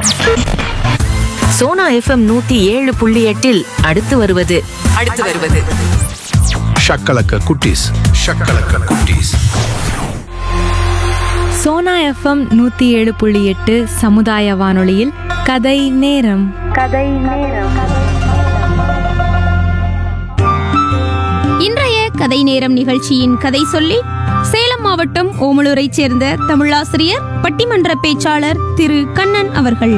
Sona FM நூத்தி ஏழு புள்ளி எட்டில் அடுத்து வருவது அடுத்து வருவது ஷக்கலக்க குட்டீஸ் ஷக்கலக்க குட்டீஸ் சோனா எஃப்எம் நூற்றி ஏழு புள்ளி எட்டு சமுதாய வானொலியில் கதை நேரம் இன்றைய கதை நேரம் நிகழ்ச்சியின் கதை சொல்லி சேலம் மாவட்டம் ஓமலூரைச் சேர்ந்த தமிழாசிரியர் பட்டிமன்ற பேச்சாளர் திரு கண்ணன் அவர்கள்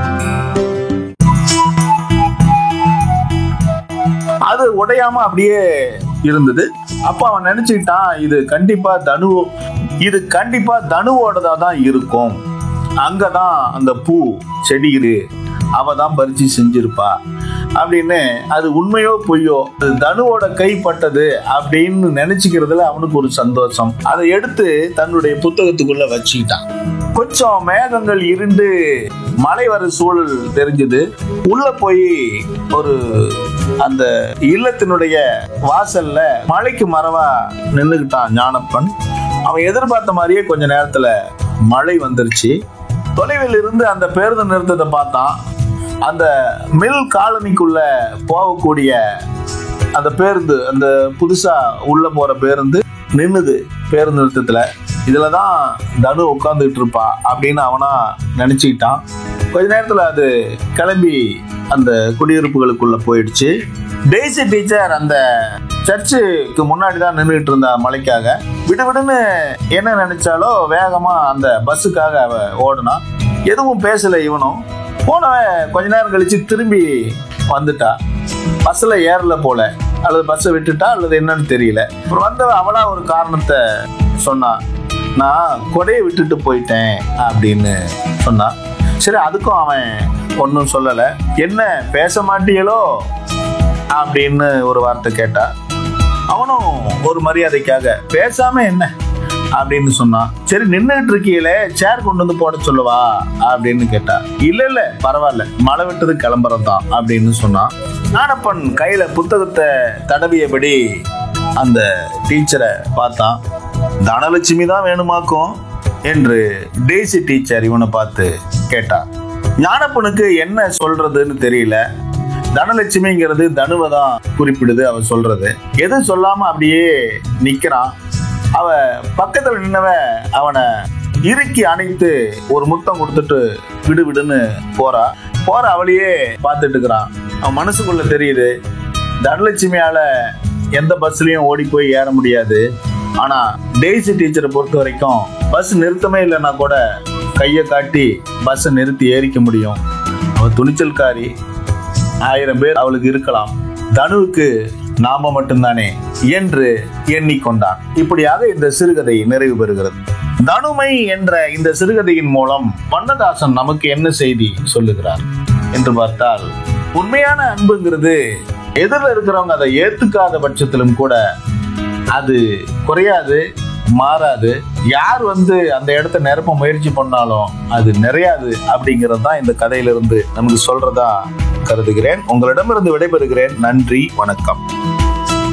அது உடையாம அப்படியே இருந்தது அப்ப அவன் நினைச்சுக்கிட்டான் இது கண்டிப்பா தனு இது கண்டிப்பா தனுவோடதா தான் இருக்கும் அங்கதான் அந்த பூ செடி இரு அவ தான் பறிச்சு செஞ்சிருப்பா அப்படின்னு அது உண்மையோ பொய்யோ அது தனுவோட கைப்பட்டது அப்படின்னு நினைச்சுக்கிறதுல அவனுக்கு ஒரு சந்தோஷம் அதை எடுத்து தன்னுடைய புத்தகத்துக்குள்ள வச்சுக்கிட்டான் கொஞ்சம் மேகங்கள் இருண்டு மழை வர சூழல் தெரிஞ்சது உள்ள போய் ஒரு அந்த இல்லத்தினுடைய வாசல்ல மழைக்கு மறவா நின்னுக்கிட்டான் ஞானப்பன் அவன் எதிர்பார்த்த மாதிரியே கொஞ்ச நேரத்துல மழை வந்துருச்சு தொலைவில் இருந்து அந்த பேருந்து நிறுத்தத்தை பார்த்தான் அந்த மில் காலனிக்குள்ள போகக்கூடிய அந்த பேருந்து அந்த புதுசா உள்ள போற பேருந்து நின்னுது பேருந்து நிறுத்தத்துல இதுலதான் தனு உட்காந்துட்டு இருப்பா அப்படின்னு அவனா நினைச்சுக்கிட்டான் கொஞ்ச நேரத்துல அது கிளம்பி அந்த குடியிருப்புகளுக்குள்ள போயிடுச்சு டெய்ஸி டீச்சர் அந்த சர்ச்சுக்கு முன்னாடி தான் நின்றுட்டு இருந்தா மலைக்காக விடுவிடுன்னு என்ன நினைச்சாலோ வேகமா அந்த பஸ்ஸுக்காக அவ ஓடுனா எதுவும் பேசல இவனும் போனவன் கொஞ்ச நேரம் கழிச்சு திரும்பி வந்துட்டா பஸ்ல ஏறல போல அல்லது பஸ்ஸை விட்டுட்டா அல்லது என்னன்னு தெரியல அப்புறம் வந்தவ அவளா ஒரு காரணத்தை சொன்னா நான் கொடையை விட்டுட்டு போயிட்டேன் அப்படின்னு சொன்னான் சரி அதுக்கும் அவன் ஒன்றும் சொல்லலை என்ன பேச மாட்டியலோ அப்படின்னு ஒரு வார்த்தை கேட்டா அவனும் ஒரு மரியாதைக்காக பேசாம என்ன அப்படின்னு சொன்னான் சரி நின்றுட்டு இருக்கீங்களே சேர் கொண்டு வந்து போட சொல்லவா அப்படின்னு கேட்டா இல்ல இல்ல பரவாயில்ல மழை விட்டது கிளம்புறது தான் அப்படின்னு சொன்னான் நாடப்பன் கையில புத்தகத்தை தடவியபடி அந்த டீச்சரை பார்த்தான் தனலட்சுமி தான் வேணுமாக்கும் என்று டேசி டீச்சர் இவனை பார்த்து கேட்டா ஞானப்பனுக்கு என்ன சொல்றதுன்னு தெரியல தனலட்சுமிங்கிறது தனுவை தான் குறிப்பிடுது அவ சொல்றது எதுவும் சொல்லாம அப்படியே நிக்கிறான் அவ பக்கத்துல நின்னவ அவனை இறுக்கி அணைத்து ஒரு முத்தம் கொடுத்துட்டு விடு விடுன்னு போறா போற அவளையே பார்த்துட்டு இருக்கிறான் அவன் மனசுக்குள்ள தெரியுது தனலட்சுமியால எந்த பஸ்லயும் ஓடி போய் ஏற முடியாது ஆனா டெய்ஸி டீச்சரை பொறுத்த வரைக்கும் பஸ் நிறுத்தமே இல்லைன்னா கூட கையை காட்டி பஸ்ஸை நிறுத்தி ஏறிக்க முடியும் அவ துணிச்சல்காரி ஆயிரம் பேர் அவளுக்கு இருக்கலாம் தனுவுக்கு நாம மட்டும்தானே என்று எண்ணிக்கொண்டான் இப்படியாக இந்த சிறுகதை நிறைவு பெறுகிறது தனுமை என்ற இந்த சிறுகதையின் மூலம் வண்ணதாசன் நமக்கு என்ன செய்தி சொல்லுகிறார் என்று பார்த்தால் உண்மையான அன்புங்கிறது எதிரில் இருக்கிறவங்க அதை ஏத்துக்காத பட்சத்திலும் கூட அது குறையாது மாறாது யார் வந்து அந்த இடத்த நிரப்ப முயற்சி பண்ணாலும் அது நிறையாது அப்படிங்கிறது தான் இந்த கதையிலிருந்து நமக்கு சொல்றதா கருதுகிறேன் உங்களிடமிருந்து விடைபெறுகிறேன் நன்றி வணக்கம்